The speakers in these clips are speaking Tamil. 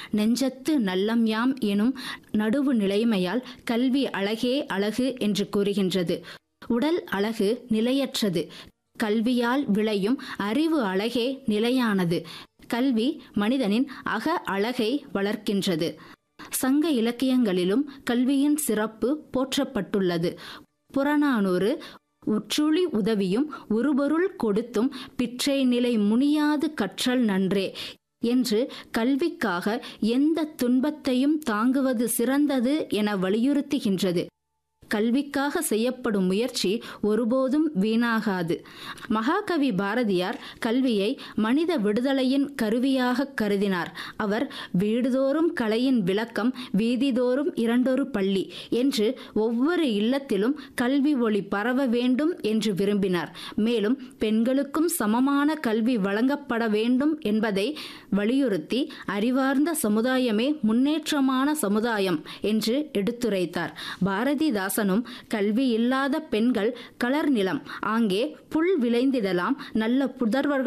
நெஞ்சத்து நல்லம் யாம் எனும் நடுவு நிலைமையால் கல்வி அழகே அழகு என்று கூறுகின்றது உடல் அழகு நிலையற்றது கல்வியால் விளையும் அறிவு அழகே நிலையானது கல்வி மனிதனின் அக அழகை வளர்க்கின்றது சங்க இலக்கியங்களிலும் கல்வியின் சிறப்பு போற்றப்பட்டுள்ளது புறநானூறு உற்றுளி உதவியும் உருபொருள் கொடுத்தும் பிற்றை நிலை முனியாது கற்றல் நன்றே என்று கல்விக்காக எந்த துன்பத்தையும் தாங்குவது சிறந்தது என வலியுறுத்துகின்றது கல்விக்காக செய்யப்படும் முயற்சி ஒருபோதும் வீணாகாது மகாகவி பாரதியார் கல்வியை மனித விடுதலையின் கருவியாக கருதினார் அவர் வீடுதோறும் கலையின் விளக்கம் வீதிதோறும் இரண்டொரு பள்ளி என்று ஒவ்வொரு இல்லத்திலும் கல்வி ஒளி பரவ வேண்டும் என்று விரும்பினார் மேலும் பெண்களுக்கும் சமமான கல்வி வழங்கப்பட வேண்டும் என்பதை வலியுறுத்தி அறிவார்ந்த சமுதாயமே முன்னேற்றமான சமுதாயம் என்று எடுத்துரைத்தார் பாரதிதாசன் அரசனும் கல்வி இல்லாத பெண்கள் கலர் நிலம் ஆங்கே புல் விளைந்திடலாம் நல்ல புதர்வர்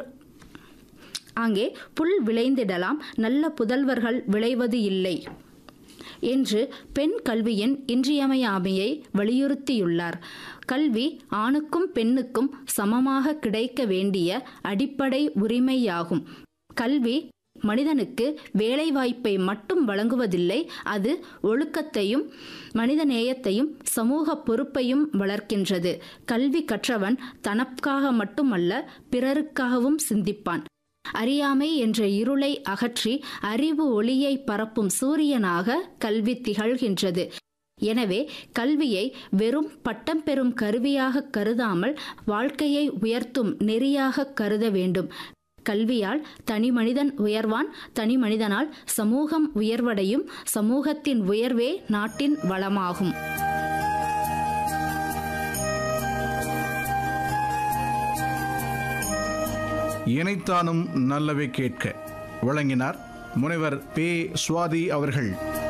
ஆங்கே புல் விளைந்திடலாம் நல்ல புதல்வர்கள் விளைவது இல்லை என்று பெண் கல்வியின் இன்றியமையாமையை வலியுறுத்தியுள்ளார் கல்வி ஆணுக்கும் பெண்ணுக்கும் சமமாக கிடைக்க வேண்டிய அடிப்படை உரிமையாகும் கல்வி மனிதனுக்கு வேலைவாய்ப்பை மட்டும் வழங்குவதில்லை அது ஒழுக்கத்தையும் மனிதநேயத்தையும் சமூக பொறுப்பையும் வளர்க்கின்றது கல்வி கற்றவன் தனக்காக மட்டுமல்ல பிறருக்காகவும் சிந்திப்பான் அறியாமை என்ற இருளை அகற்றி அறிவு ஒளியை பரப்பும் சூரியனாக கல்வி திகழ்கின்றது எனவே கல்வியை வெறும் பட்டம் பெறும் கருவியாக கருதாமல் வாழ்க்கையை உயர்த்தும் நெறியாக கருத வேண்டும் கல்வியால் தனி மனிதன் உயர்வான் தனி மனிதனால் சமூகம் உயர்வடையும் சமூகத்தின் உயர்வே நாட்டின் வளமாகும் இணைத்தானும் நல்லவை கேட்க வழங்கினார் முனைவர் பே சுவாதி அவர்கள்